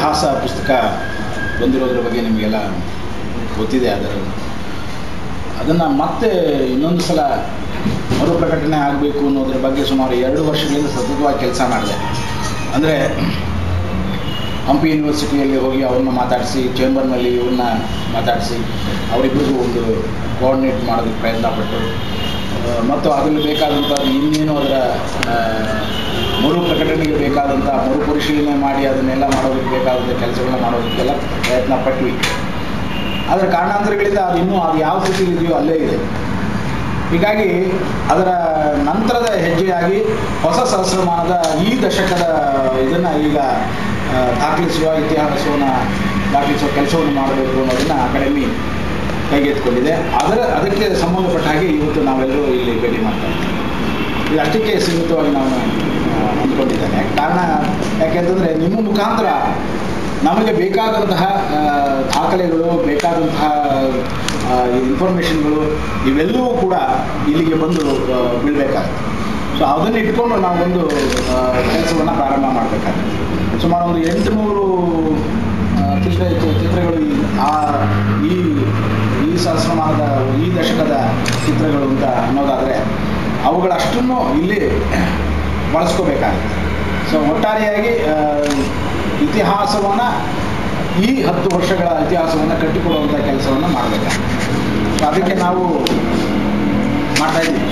ಇತಿಹಾಸ ಪುಸ್ತಕ ಬಂದಿರೋದ್ರ ಬಗ್ಗೆ ನಿಮಗೆಲ್ಲ ಗೊತ್ತಿದೆ ಅದರ ಅದನ್ನು ಮತ್ತೆ ಇನ್ನೊಂದು ಸಲ ಮರುಪ್ರಕಟಣೆ ಆಗಬೇಕು ಅನ್ನೋದ್ರ ಬಗ್ಗೆ ಸುಮಾರು ಎರಡು ವರ್ಷಗಳಿಂದ ಸತತವಾಗಿ ಕೆಲಸ ಮಾಡಿದೆ ಅಂದರೆ ಹಂಪಿ ಯೂನಿವರ್ಸಿಟಿಯಲ್ಲಿ ಹೋಗಿ ಅವ್ರನ್ನ ಮಾತಾಡಿಸಿ ಚೇಂಬರ್ನಲ್ಲಿ ಇವ್ರನ್ನ ಮಾತಾಡಿಸಿ ಅವರಿಬ್ಬರಿಗೂ ಒಂದು ಕೋಆರ್ಡಿನೇಟ್ ಮಾಡೋದಕ್ಕೆ ಪ್ರಯತ್ನ ಪಟ್ಟು ಆ, ಮತ್ತು ಅದರಲ್ಲಿ ಬೇಕಾದಂಥ ಇನ್ನೇನು ಅದರ ಆ, ಮರು ಪ್ರಕಟಣೆಗೆ ಬೇಕಾದಂಥ ಮರುಪರಿಶೀಲನೆ ಮಾಡಿ ಅದನ್ನೆಲ್ಲ ಮಾಡೋದಕ್ಕೆ ಬೇಕಾದಂಥ ಕೆಲಸಗಳನ್ನ ಮಾಡೋದಕ್ಕೆಲ್ಲ ಪ್ರಯತ್ನ ಪಟ್ವಿ ಅದರ ಕಾರಣಾಂತರಗಳಿಂದ ಅದು ಇನ್ನೂ ಅದು ಯಾವ ಸ್ಥಿತಿಲಿ ಇದೆಯೋ ಅಲ್ಲೇ ಇದೆ ಹೀಗಾಗಿ ಅದರ ನಂತರದ ಹೆಜ್ಜೆಯಾಗಿ ಹೊಸ ಸಹಸ್ರಮಾನದ ಈ ದಶಕದ ಇದನ್ನು ಈಗ ಆ, ದಾಖಲಿಸುವ ಇತಿಹಾಸವನ್ನು ದಾಖಲಿಸುವ ಕೆಲಸವನ್ನು ಮಾಡಬೇಕು ಅನ್ನೋದನ್ನು ಅಕಾಡೆಮಿ ಕೈಗೆತ್ತಿಕೊಂಡಿದೆ ಅದರ ಅದಕ್ಕೆ ಸಂಬಂಧಪಟ್ಟ ಹಾಗೆ ಇವತ್ತು ನಾವೆಲ್ಲರೂ ಇಲ್ಲಿ ಭೇಟಿ ಮಾಡ್ತಾ ಇದ್ದೀವಿ ಇದು ಅಷ್ಟಕ್ಕೆ ಸೀಮಿತವಾಗಿ ನಾನು ಆ, ಅಂದ್ಕೊಂಡಿದ್ದೇನೆ ಕಾರಣ ಯಾಕೆಂತಂದರೆ ನಿಮ್ಮ ಮುಖಾಂತರ ನಮಗೆ ಬೇಕಾದಂತಹ ಆ, ದಾಖಲೆಗಳು ಬೇಕಾದಂತಹ ಇನ್ಫಾರ್ಮೇಷನ್ಗಳು ಇವೆಲ್ಲವೂ ಕೂಡ ಇಲ್ಲಿಗೆ ಬಂದು ಆ, ಬೀಳಬೇಕಾಗುತ್ತೆ ಸೊ ಅದನ್ನು ಇಟ್ಕೊಂಡು ನಾವೊಂದು ಕೆಲಸವನ್ನು ಪ್ರಾರಂಭ ಮಾಡಬೇಕಾಗುತ್ತೆ ಸುಮಾರು ಒಂದು ಎಂಟುನೂರು ಆ, ಚಿತ್ರ ಚಿತ್ರಗಳು ಈ- ಆ ಈ ಈ ಸಹಸ್ರಮಾನದ ಈ ದಶಕದ ಚಿತ್ರಗಳು ಅಂತ ಅನ್ನೋದಾದರೆ ಅವುಗಳಷ್ಟನ್ನು ಇಲ್ಲಿ ಬಳಸ್ಕೋಬೇಕಾಗುತ್ತೆ ಸೊ ಒಟ್ಟಾರೆಯಾಗಿ ಆ, ಇತಿಹಾಸವನ್ನು ಈ ಹತ್ತು ವರ್ಷಗಳ ಇತಿಹಾಸವನ್ನು ಕಟ್ಟಿಕೊಡುವಂಥ ಕೆಲಸವನ್ನು ಮಾಡಬೇಕಾಗುತ್ತೆ ಸೊ ಅದಕ್ಕೆ ನಾವು ಮಾಡ್ತಾ ಇದ್ದೀವಿ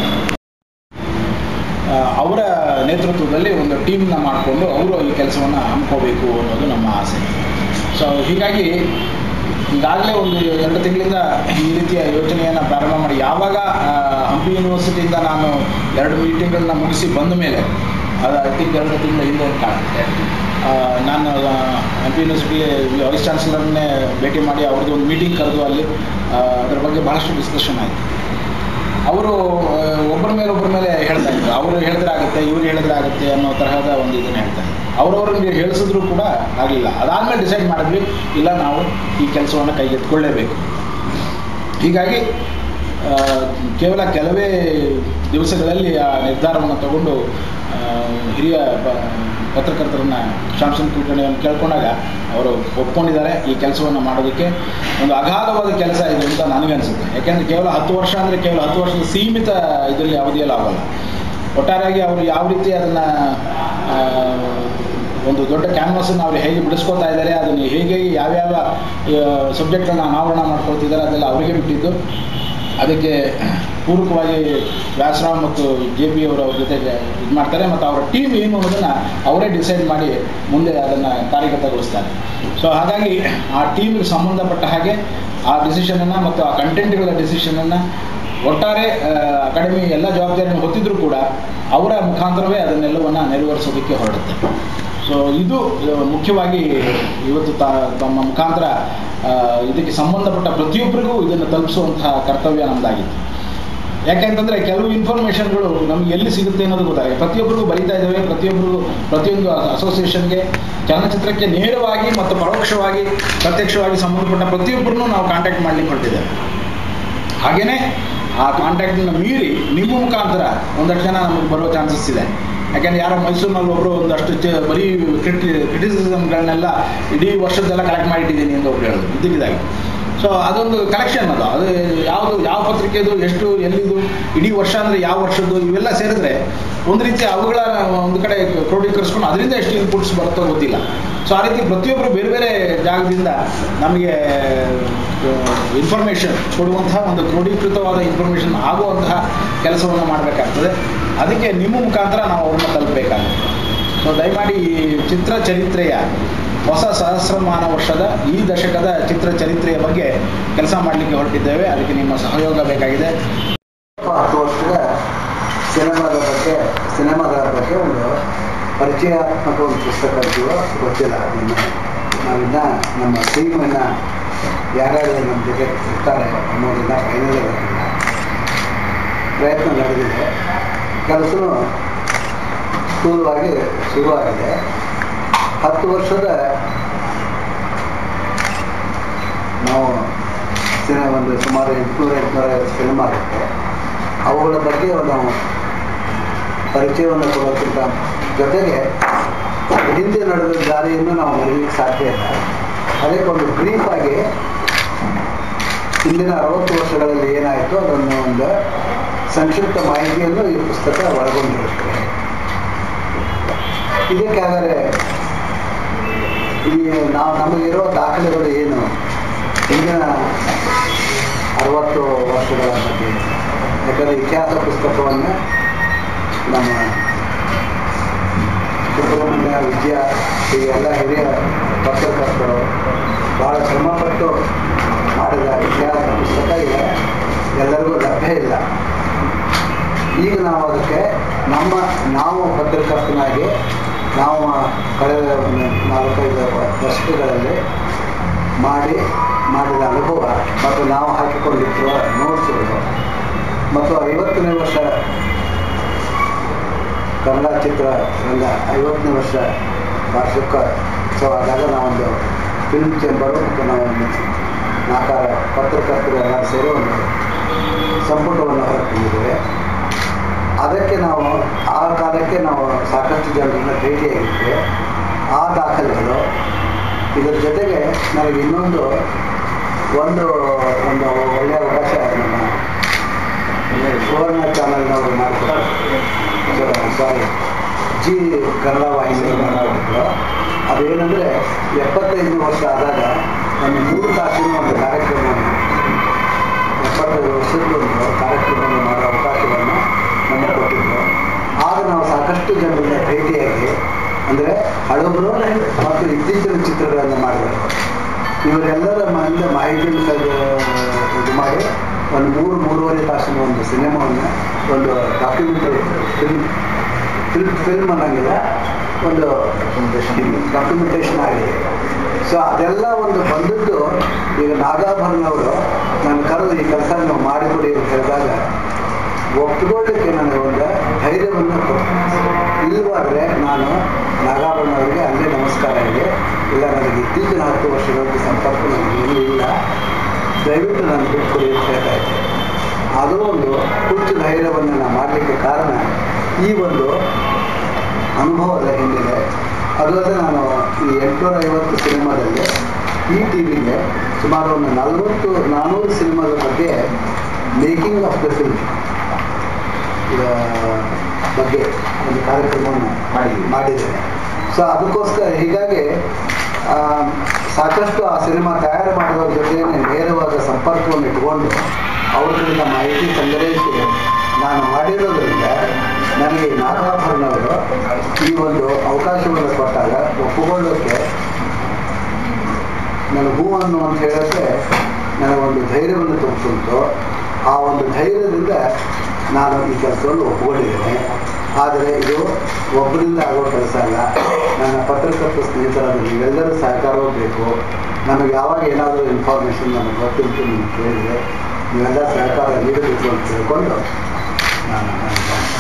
ಆ, ಅವರ ನೇತೃತ್ವದಲ್ಲಿ ಒಂದು ಟೀಮ್ನ ಮಾಡಿಕೊಂಡು ಅವರು ಈ ಕೆಲಸವನ್ನು ಹಮ್ಮಿಕೋಬೇಕು ಅನ್ನೋದು ನಮ್ಮ ಆಸೆ ಸೊ ಹೀಗಾಗಿ ಈಗಾಗಲೇ ಒಂದು ಎರಡು ತಿಂಗಳಿಂದ ಈ ರೀತಿಯ ಯೋಜನೆಯನ್ನು ಪ್ರಾರಂಭ ಮಾಡಿ ಯಾವಾಗ ಆ, ಹಂಪಿ ಯೂನಿವರ್ಸಿಟಿಯಿಂದ ನಾನು ಎರಡು ಮೀಟಿಂಗ್ಗಳನ್ನ ಮುಗಿಸಿ ಬಂದ ಮೇಲೆ ಅದು ಐ ಥಿಂಕ್ ಎರಡು ತಿಂಗಳ ಹಿಂದೆ ಅಂತ ಕಾಣುತ್ತೆ ಆ, ನಾನು ಆ, ಹಂಪಿ ಯೂನಿವರ್ಸಿಟಿ ವೈಸ್ ಚಾನ್ಸಲರ್ನೇ ಭೇಟಿ ಮಾಡಿ ಅವ್ರದ್ದು ಒಂದು ಮೀಟಿಂಗ್ ಕರೆದು ಅಲ್ಲಿ ಆ, ಅದ್ರ ಬಗ್ಗೆ ಭಾಳಷ್ಟು ಡಿಸ್ಕಷನ್ ಆಯಿತು ಅವರು ಒಬ್ಬರ ಮೇಲೆ ಒಬ್ಬರ ಮೇಲೆ ಹೇಳ್ತಾ ಇದ್ರು ಅವರು ಹೇಳಿದ್ರೆ ಆಗುತ್ತೆ ಇವ್ರು ಹೇಳಿದ್ರೆ ಆಗುತ್ತೆ ಅನ್ನೋ ತರಹದ ಒಂದು ಇದನ್ನು ಹೇಳ್ತಾ ಇದ್ರು ಅವ್ರವ್ರಿಗೆ ಹೇಳಿಸಿದ್ರು ಕೂಡ ಆಗಲಿಲ್ಲ ಅದಾದ್ಮೇಲೆ ಡಿಸೈಡ್ ಮಾಡಿದ್ವಿ ಇಲ್ಲ ನಾವು ಈ ಕೆಲಸವನ್ನು ಕೈಗೆತ್ತಿಕೊಳ್ಳೇಬೇಕು ಹೀಗಾಗಿ ಆ, ಕೇವಲ ಕೆಲವೇ ದಿವಸಗಳಲ್ಲಿ ಆ ನಿರ್ಧಾರವನ್ನು ತಗೊಂಡು ಆ, ಹಿರಿಯ ಪ- ಪತ್ರಕರ್ತರನ್ನ ಶಾಂಸನ್ ಕುಲಕರ್ಣಿಯನ್ನು ಕೇಳ್ಕೊಂಡಾಗ ಅವರು ಒಪ್ಕೊಂಡಿದ್ದಾರೆ ಈ ಕೆಲಸವನ್ನು ಮಾಡೋದಕ್ಕೆ ಒಂದು ಅಗಾಧವಾದ ಕೆಲಸ ಇದು ಅಂತ ನನಗನ್ಸುತ್ತೆ ಯಾಕೆಂದರೆ ಕೇವಲ ಹತ್ತು ವರ್ಷ ಅಂದರೆ ಕೇವಲ ಹತ್ತು ವರ್ಷದ ಸೀಮಿತ ಇದರಲ್ಲಿ ಅವಧಿಯಲ್ಲಿ ಆಗೋಲ್ಲ ಒಟ್ಟಾರೆಯಾಗಿ ಅವರು ಯಾವ ರೀತಿ ಅದನ್ನು ಒಂದು ದೊಡ್ಡ ಕ್ಯಾನ್ವಾಸನ್ನು ಅವರು ಹೇಗೆ ಬಿಡಿಸ್ಕೊತಾ ಇದ್ದಾರೆ ಅದನ್ನು ಹೇಗೆ ಯಾವ್ಯಾವ ಸಬ್ಜೆಕ್ಟನ್ನು ಅನಾವರಣ ಮಾಡ್ಕೊಳ್ತಿದ್ದಾರೆ ಅದೆಲ್ಲ ಅವರಿಗೆ ಬಿಟ್ಟಿದ್ದು ಅದಕ್ಕೆ ಪೂರಕವಾಗಿ ವ್ಯಾಸರಾವ್ ಮತ್ತು ಜೆ ಪಿ ಅವರು ಅವ್ರ ಜೊತೆಗೆ ಇದು ಮಾಡ್ತಾರೆ ಮತ್ತು ಅವರ ಟೀಮ್ ಏನು ಅನ್ನೋದನ್ನು ಅವರೇ ಡಿಸೈಡ್ ಮಾಡಿ ಮುಂದೆ ಅದನ್ನು ಕಾರ್ಯಗತಗೊಳಿಸ್ತಾರೆ ಸೊ ಹಾಗಾಗಿ ಆ ಟೀಮ್ಗೆ ಸಂಬಂಧಪಟ್ಟ ಹಾಗೆ ಆ ಡಿಸಿಷನನ್ನು ಮತ್ತು ಆ ಕಂಟೆಂಟ್ಗಳ ಡಿಸಿಷನನ್ನು ಒಟ್ಟಾರೆ ಅಕಾಡೆಮಿ ಎಲ್ಲ ಜವಾಬ್ದಾರಿಯನ್ನು ಹೊತ್ತಿದ್ರೂ ಕೂಡ ಅವರ ಮುಖಾಂತರವೇ ಅದನ್ನೆಲ್ಲವನ್ನು ನೆರವೇರಿಸೋದಕ್ಕೆ ಹೊರಡುತ್ತೆ ಸೊ ಇದು ಆ, ಮುಖ್ಯವಾಗಿ ಇವತ್ತು ತ ತಮ್ಮ ಮುಖಾಂತರ ಆ, ಇದಕ್ಕೆ ಸಂಬಂಧಪಟ್ಟ ಪ್ರತಿಯೊಬ್ಬರಿಗೂ ಇದನ್ನು ತಲುಪಿಸುವಂತಹ ಕರ್ತವ್ಯ ನಮ್ಮದಾಗಿತ್ತು ಯಾಕೆಂತಂದರೆ ಕೆಲವು ಇನ್ಫಾರ್ಮೇಷನ್ಗಳು ನಮ್ಗೆ ಎಲ್ಲಿ ಸಿಗುತ್ತೆ ಅನ್ನೋದು ಗೊತ್ತಾಗಿದೆ ಪ್ರತಿಯೊಬ್ಬರಿಗೂ ಬರೀತಾ ಇದ್ದೇವೆ ಪ್ರತಿಯೊಬ್ಬರಿಗೂ ಪ್ರತಿಯೊಂದು ಅಸೋಸಿಯೇಷನ್ಗೆ ಚಲನಚಿತ್ರಕ್ಕೆ ನೇರವಾಗಿ ಮತ್ತು ಪರೋಕ್ಷವಾಗಿ ಪ್ರತ್ಯಕ್ಷವಾಗಿ ಸಂಬಂಧಪಟ್ಟ ಪ್ರತಿಯೊಬ್ಬರನ್ನು ನಾವು ಕಾಂಟ್ಯಾಕ್ಟ್ ಮಾಡ್ಲಿಕ್ಕೆ ಹೊರಟಿದ್ದೇವೆ ಹಾಗೆಯೇ ಆ ಕಾಂಟ್ಯಾಕ್ಟನ್ನು ಮೀರಿ ನಿಮ್ಮ ಮುಖಾಂತರ ಒಂದಷ್ಟು ಜನ ನಮಗೆ ಬರುವ ಚಾನ್ಸಸ್ ಇದೆ ಯಾಕೆಂದ್ರೆ ಯಾರೋ ಮೈಸೂರಿನಲ್ಲಿ ಒಬ್ಬರು ಒಂದಷ್ಟು ಚ- ಬರೀ ಕ್ರಿಟಿ ಕ್ರಿಟಿಸಿಸಮ್ಗಳನ್ನೆಲ್ಲ ಇಡೀ ವರ್ಷದ್ದೆಲ್ಲ ಕಲೆಕ್ಟ್ ಮಾಡಿಟ್ಟಿದ್ದೀನಿ ಅಂತ ಒಬ್ರು ಹೇಳಿದ್ರು ಇದ್ದಕ್ಕಿದ್ದಾಗಿ ಸೊ ಅದೊಂದು ಕಲೆಕ್ಷನ್ ಅದು ಅದು ಯಾವುದು ಯಾವ ಪತ್ರಿಕೆದು ಎಷ್ಟು ಎಲ್ಲಿದು ಇಡೀ ವರ್ಷ ಅಂದರೆ ಯಾವ ವರ್ಷದ್ದು ಇವೆಲ್ಲ ಸೇರಿದ್ರೆ ಒಂದು ರೀತಿ ಅವುಗಳ ಒಂದು ಕಡೆ ಕ್ರೋಢೀಕರಿಸ್ಕೊಂಡು ಅದರಿಂದ ಎಷ್ಟು ಇನ್ಪುಟ್ಸ್ ಬರುತ್ತೋ ಗೊತ್ತಿಲ್ಲ ಸೊ ಆ ರೀತಿ ಪ್ರತಿಯೊಬ್ಬರು ಬೇರೆ ಬೇರೆ ಜಾಗದಿಂದ ನಮಗೆ ಇನ್ಫಾರ್ಮೇಷನ್ ಕೊಡುವಂತಹ ಒಂದು ಕ್ರೋಢೀಕೃತವಾದ ಇನ್ಫಾರ್ಮೇಷನ್ ಆಗುವಂತಹ ಕೆಲಸವನ್ನು ಮಾಡಬೇಕಾಗ್ತದೆ ಅದಕ್ಕೆ ನಿಮ್ಮ ಮುಖಾಂತರ ನಾವು ಅವ್ರನ್ನ ತಲುಪಬೇಕಾಗುತ್ತೆ ಸೊ ದಯಮಾಡಿ ಈ ಚಿತ್ರ ಚರಿತ್ರೆಯ ಹೊಸ ಸಹಸ್ರಮಾನ ವರ್ಷದ ಈ ದಶಕದ ಚಿತ್ರ ಚರಿತ್ರೆಯ ಬಗ್ಗೆ ಕೆಲಸ ಮಾಡಲಿಕ್ಕೆ ಹೊರಟಿದ್ದೇವೆ ಅದಕ್ಕೆ ನಿಮ್ಮ ಸಹಯೋಗ ಬೇಕಾಗಿದೆ ಹತ್ತು ವರ್ಷದ ಸಿನಿಮಾದ ಬಗ್ಗೆ ಸಿನಿಮಾಗಳ ಬಗ್ಗೆ ಒಂದು ಪರಿಚಯಾತ್ಮಕ ಒಂದು ಪುಸ್ತಕ ಇದೆಯೋ ಗೊತ್ತಿಲ್ಲ ಇನ್ನು ನಾವಿನ್ನ ನಮ್ಮ ಟೀಮನ್ನು ಯಾರ್ಯಾರು ನಮ್ಮ ಜೊತೆ ಇರ್ತಾರೆ ಅನ್ನೋದನ್ನ ಫೈನಲ್ ಗೊತ್ತಿಲ್ಲ ಪ್ರಯತ್ನ ನಡೆದಿದೆ ಕೆಲಸನೂ ಸ್ಥೂಲವಾಗಿ ಶುರುವಾಗಿದೆ ಹತ್ತು ವರ್ಷದ ನಾವು ಸಿನಿಮಾ ಒಂದು ಸುಮಾರು ಎಂಟುನೂರ ಎಂಟುನೂರ ಸಿನಿಮಾ ಆಗುತ್ತೆ ಅವುಗಳ ಬಗ್ಗೆ ನಾವು ಪರಿಚಯವನ್ನು ಕೊಡೋಕ್ಕಿಂತ ಜೊತೆಗೆ ಹಿಂದೆ ನಡೆದ ದಾರಿಯನ್ನು ನಾವು ಮರೀಲಿಕ್ಕೆ ಸಾಧ್ಯ ಇಲ್ಲ ಅದಕ್ಕೆ ಒಂದು ಬ್ರೀಫ್ ಆಗಿ ಹಿಂದಿನ ಅರವತ್ತು ವರ್ಷಗಳಲ್ಲಿ ಏನಾಯಿತು ಅದನ್ನು ಒಂದು ಸಂಕ್ಷಿಪ್ತ ಮಾಹಿತಿಯನ್ನು ಈ ಪುಸ್ತಕ ಒಳಗೊಂಡಿರುತ್ತೆ ಇದಕ್ಕಾದರೆ ಈ ನಾವು ನಮಗಿರೋ ದಾಖಲೆಗಳು ಏನು ಹಿಂದಿನ ಅರವತ್ತು ವರ್ಷಗಳ ಬಗ್ಗೆ ಯಾಕಂದರೆ ಇತಿಹಾಸ ಪುಸ್ತಕವನ್ನು ನಮ್ಮ ಸುಬ್ರಹ್ಮಣ್ಯ ವಿದ್ಯಾ ಹೀಗೆಲ್ಲ ಹಿರಿಯ ಪತ್ರಕರ್ತರು ಭಾಳ ಶ್ರಮಪಟ್ಟು ಮಾಡಿದ ಇತಿಹಾಸ ಪುಸ್ತಕ ಈಗ ಎಲ್ಲರಿಗೂ ಲಭ್ಯ ಇಲ್ಲ ಈಗ ನಾವು ಅದಕ್ಕೆ ನಮ್ಮ ನಾವು ಪತ್ರಕರ್ತನಾಗಿ ನಾವು ಕಳೆದ ಒಂದು ನಾಲ್ಕೈದು ವರ್ಷಗಳಲ್ಲಿ ಮಾಡಿ ಮಾಡಿದ ಅನುಭವ ಮತ್ತು ನಾವು ಹಾಕಿಕೊಂಡಿರುವ ನೋಟ್ಸ್ಗಳು ಮತ್ತು ಐವತ್ತನೇ ವರ್ಷ ಕನ್ನಡ ಚಿತ್ರರಂಗ ಐವತ್ತನೇ ವರ್ಷ ವಾರ್ಷಿಕ ಉತ್ಸವ ಆದಾಗ ನಾವೊಂದು ಫಿಲ್ಮ್ ಚೇಂಬರು ಮತ್ತು ನಾವೊಂದು ನಾಲ್ಕಾರ ಪತ್ರಕರ್ತರು ಎಲ್ಲ ಸೇರಿ ಒಂದು ಸಂಪುಟವನ್ನು ಹೊರತಂದಿದ್ದೇವೆ ಅದಕ್ಕೆ ನಾವು ಆ ಕಾಲಕ್ಕೆ ನಾವು ಸಾಕಷ್ಟು ಜನರನ್ನ ಭೇಟಿಯಾಗಿದ್ವಿ ಆ ದಾಖಲೆಗಳು ಇದರ ಜೊತೆಗೆ ನನಗೆ ಇನ್ನೊಂದು ಒಂದು ಒಂದು ಒಳ್ಳೆಯ ಅವಕಾಶ ನಮ್ಮ ಸುವರ್ಣ ಚಾನಲ್ನವರು ಮಾಡಿಕೊಟ್ರು ಸಾರಿ ಜಿ ಕನ್ನಡ ವಾಹಿನಿ ಮಾಡಿಕೊಟ್ಟಿದ್ರು ಅದೇನೆಂದರೆ ಎಪ್ಪತ್ತೈದು ವರ್ಷ ಆದಾಗ ಒಂದು ಮೂರು ತಾಸಿನ ಒಂದು ಕಾರ್ಯಕ್ರಮವನ್ನು ಎಪ್ಪತ್ತೈದು ವರ್ಷದೊಂದು ಕಾರ್ಯಕ್ರಮವನ್ನು ಮಾಡೋ ಅವಕಾಶವನ್ನು ನಮಗೆ ಕೊಟ್ಟಿದ್ರು ಆಗ ನಾವು ಸಾಕಷ್ಟು ಜನರನ್ನ ಭೇಟಿಯಾಗಿ ಅಂದರೆ ಹಳಬರು ಮತ್ತು ಇತ್ತೀಚಿನ ಚಿತ್ರಗಳನ್ನು ಮಾಡಿದರು ಇವರೆಲ್ಲರ ಮನೆಯಿಂದ ಮಾಹಿತಿಯನ್ನು ತೆಗೆದು ಇದು ಮಾಡಿ ಒಂದು ಮೂರು ಮೂರುವರೆ ತಾಸಿನ ಒಂದು ಸಿನಿಮಾವನ್ನು ಒಂದು ಡಾಕ್ಯುಮೆಂಟರಿ ಫಿಲ್ಮ್ ಫಿಲ್ಮ್ ಫಿಲ್ಮ್ ಅನ್ನಂಗಿಲ್ಲ ಒಂದು ಡಾಕ್ಯುಮೆಂಟೇಷನ್ ಆಗಿದೆ ಸೊ ಅದೆಲ್ಲ ಒಂದು ಬಂದದ್ದು ಈಗ ನಾಗಾಭರಣ ಅವರು ನಾನು ಕರೆದು ಈ ಕೆಲಸ ನೀವು ಮಾಡಿಕೊಡಿ ಅಂತ ಹೇಳಿದಾಗ ಒಪ್ಪಿಕೊಳ್ಳಿಕ್ಕೆ ನನಗೆ ಒಂದು ಧೈರ್ಯವನ್ನು ಕೊಟ್ಟು ಇಲ್ಲವಾದರೆ ನಾನು ನಾಗಾಭರಣ ಅವರಿಗೆ ಅಲ್ಲೇ ನಮಸ್ಕಾರ ಇದೆ ಇಲ್ಲ ನನಗೆ ಇತ್ತೀಚಿನ ಹತ್ತು ವರ್ಷಗಳಲ್ಲಿ ಸಂಪರ್ಕ ನನಗೆ ಏನೂ ಇಲ್ಲ ದಯವಿಟ್ಟು ನಾನು ಬಿಟ್ಕೊಡಿ ಅಂತ ಹೇಳ್ತಾ ಇದ್ದೆ ಅದು ಒಂದು ಹುಚ್ಚು ಧೈರ್ಯವನ್ನು ನಾನು ಮಾಡಲಿಕ್ಕೆ ಕಾರಣ ಈ ಒಂದು ಅನುಭವದ ಹಿಂದಿದೆ ಅದಲ್ಲದೆ ನಾನು ಈ ಎಂಟುನೂರ ಐವತ್ತು ಸಿನಿಮಾದಲ್ಲಿ ಈ ಟಿ ವಿಗೆ ಸುಮಾರು ಒಂದು ನಲವತ್ತು ನಾನ್ನೂರು ಸಿನಿಮಾದ ಬಗ್ಗೆ ಮೇಕಿಂಗ್ ಆಫ್ ದ ಫಿಲ್ಮ್ ಬಗ್ಗೆ ಒಂದು ಕಾರ್ಯಕ್ರಮವನ್ನು ಮಾಡಿದ್ದೀವಿ. ಮಾಡಿದ್ದೇನೆ ಸೊ ಅದಕ್ಕೋಸ್ಕರ ಹೀಗಾಗಿ ಆ, ಸಾಕಷ್ಟು ಆ ಸಿನಿಮಾ ತಯಾರು ಮಾಡಿದವ್ರ ಜೊತೆ ನೇರವಾದ ಸಂಪರ್ಕವನ್ನು ಇಟ್ಕೊಂಡು ಅವ್ರಗಳಿಂದ ಮಾಹಿತಿ ಸಂಗ್ರಹಿಸಿ ನಾನು ಮಾಡಿರೋದ್ರಿಂದ ನನಗೆ ನಾಗಾಭರಣವರು ಈ ಒಂದು ಅವಕಾಶವನ್ನು ಕೊಟ್ಟಾಗ ಒಪ್ಪಿಕೊಳ್ಳೋಕ್ಕೆ ನನಗೆ ಹೂ ಅನ್ನು ಅಂತ ಹೇಳೋಕ್ಕೆ ನನಗೊಂದು ಧೈರ್ಯವನ್ನು ತುಂಬಿಸುಂಟು ಆ ಒಂದು ಧೈರ್ಯದಿಂದ ನಾನು ಈ ಕೆಲಸವನ್ನು ಒಪ್ಪಿಕೊಂಡಿದ್ದೇನೆ ಆದರೆ ಇದು ಒಬ್ಬರಿಂದ ಆಗೋ ಕೆಲಸ ಅಲ್ಲ ನನ್ನ ಪತ್ರಕರ್ತ ಸ್ನೇಹಿತರಾದ ನೀವೆಲ್ಲರೂ ಸಹಕಾರವೂ ಬೇಕು ನಮಗೆ ಯಾವಾಗ ಏನಾದರೂ ಇನ್ಫಾರ್ಮೇಷನ್ ನನಗೆ ಗೊತ್ತಿತ್ತು ನಿಮ್ಗೆ ಕೇಳಿದರೆ ನೀವೆಲ್ಲ ಸಹಕಾರ ನೀಡಬೇಕು ಅಂತ ತಿಳ್ಕೊಂಡು ನಾನು ನಾನು